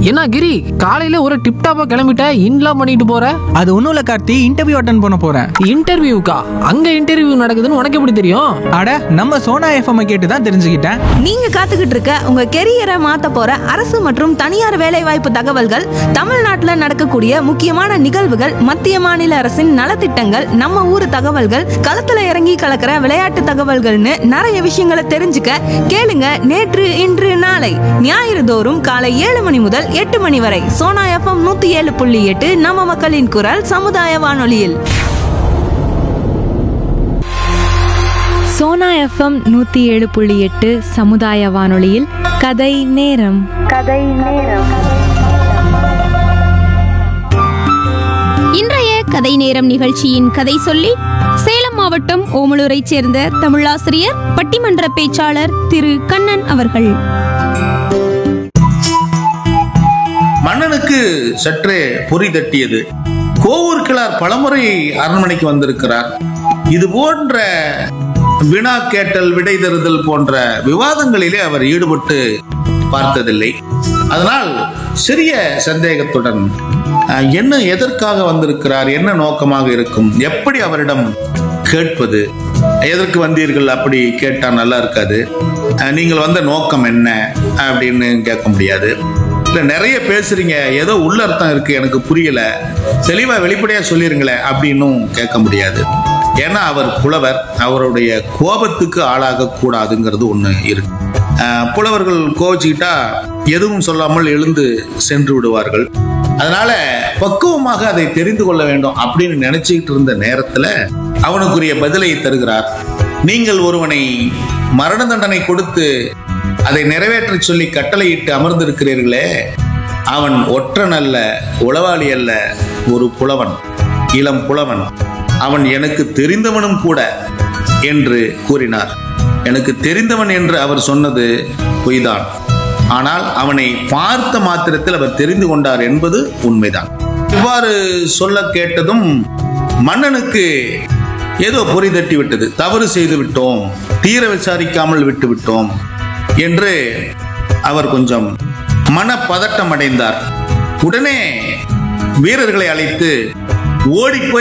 என்ன கிரி காலையில ஒரு டிப் டாப்பா கிளம்பிட்ட இன்லாம் பண்ணிட்டு போற அது ஒன்றும் இல்லை கார்த்தி இன்டர்வியூ அட்டன் பண்ண போகிறேன் இன்டர்வியூக்கா அங்க இன்டர்வியூ நடக்குதுன்னு உனக்கு எப்படி தெரியும் அட நம்ம சோனா எஃப்எம் கேட்டு தான் தெரிஞ்சுக்கிட்டேன் நீங்க காத்துக்கிட்டு இருக்க உங்க கெரியரை மாத்த போற அரசு மற்றும் தனியார் வேலைவாய்ப்பு தகவல்கள் தமிழ்நாட்டுல நடக்கக்கூடிய முக்கியமான நிகழ்வுகள் மத்திய மாநில அரசின் நலத்திட்டங்கள் நம்ம ஊர் தகவல்கள் களத்துல இறங்கி கலக்கிற விளையாட்டு தகவல்கள்னு நிறைய விஷயங்களை தெரிஞ்சுக்க கேளுங்க நேற்று இன்று நாளை ஞாயிறு தோறும் காலை ஏழு மணி முதல் எட்டு மணி வரை சோனா எஃப்எம் நூத்தி ஏழு புள்ளி எட்டு நம்ம மக்களின் குரல் சமுதாய வானொலியில் சோனா எஃப்எம் நூற்றி ஏழு புள்ளி எட்டு சமுதாய வானொலியில் கதை நேரம் இன்றைய கதை நேரம் நிகழ்ச்சியின் கதை சொல்லி சேலம் மாவட்டம் ஓமலூரைச் சேர்ந்த தமிழாசிரியர் பட்டிமன்ற பேச்சாளர் திரு கண்ணன் அவர்கள் மன்னனுக்கு சற்றே பொறி தட்டியது கோவூர் கிளார் பலமுறை அரண்மனைக்கு வந்திருக்கிறார் இது போன்ற வினா கேட்டல் விடை தருதல் போன்ற விவாதங்களிலே அவர் ஈடுபட்டு பார்த்ததில்லை அதனால் சிறிய சந்தேகத்துடன் அஹ், என்ன எதற்காக வந்திருக்கிறார் என்ன நோக்கமாக இருக்கும் எப்படி அவரிடம் கேட்பது எதற்கு வந்தீர்கள் அப்படி கேட்டா நல்லா இருக்காது அஹ், நீங்கள் வந்த நோக்கம் என்ன அப்படின்னு கேட்க முடியாது இல்ல நிறைய பேசுறீங்க ஏதோ உள்ள அர்த்தம் இருக்கு எனக்கு புரியல தெளிவா வெளிப்படையா சொல்லிருங்களேன் அப்படின்னும் கேட்க முடியாது ஏன்னா அவர் புலவர் அவருடைய கோபத்துக்கு ஆளாக கூடாதுங்கிறது ஒண்ணு இருக்கு அஹ், புலவர்கள் கோவிச்சுக்கிட்டா எதுவும் சொல்லாமல் எழுந்து சென்று விடுவார்கள் அதனால பக்குவமாக அதை தெரிந்து கொள்ள வேண்டும் அப்படின்னு நினைச்சுக்கிட்டு இருந்த நேரத்துல அவனுக்குரிய பதிலை தருகிறார் நீங்கள் ஒருவனை மரண தண்டனை கொடுத்து அதை நிறைவேற்றச் சொல்லி கட்டளையிட்டு அமர்ந்திருக்கிறீர்களே அவன் ஒற்றன் அல்ல உளவாளி அல்ல ஒரு புலவன் இளம் புலவன் அவன் எனக்கு தெரிந்தவனும் கூட என்று கூறினார் எனக்கு தெரிந்தவன் என்று அவர் சொன்னது பொய்தான் ஆனால் அவனை பார்த்த மாத்திரத்தில் அவர் தெரிந்து கொண்டார் என்பது உண்மைதான் இவ்வாறு சொல்ல கேட்டதும் மன்னனுக்கு ஏதோ பொறி தட்டி விட்டது தவறு செய்து விட்டோம் தீர விசாரிக்காமல் விட்டு விட்டோம் என்று அவர் கொஞ்சம் மனப்பதட்டம் அடைந்தார் உடனே வீரர்களை அழைத்து ஓடிப்போய்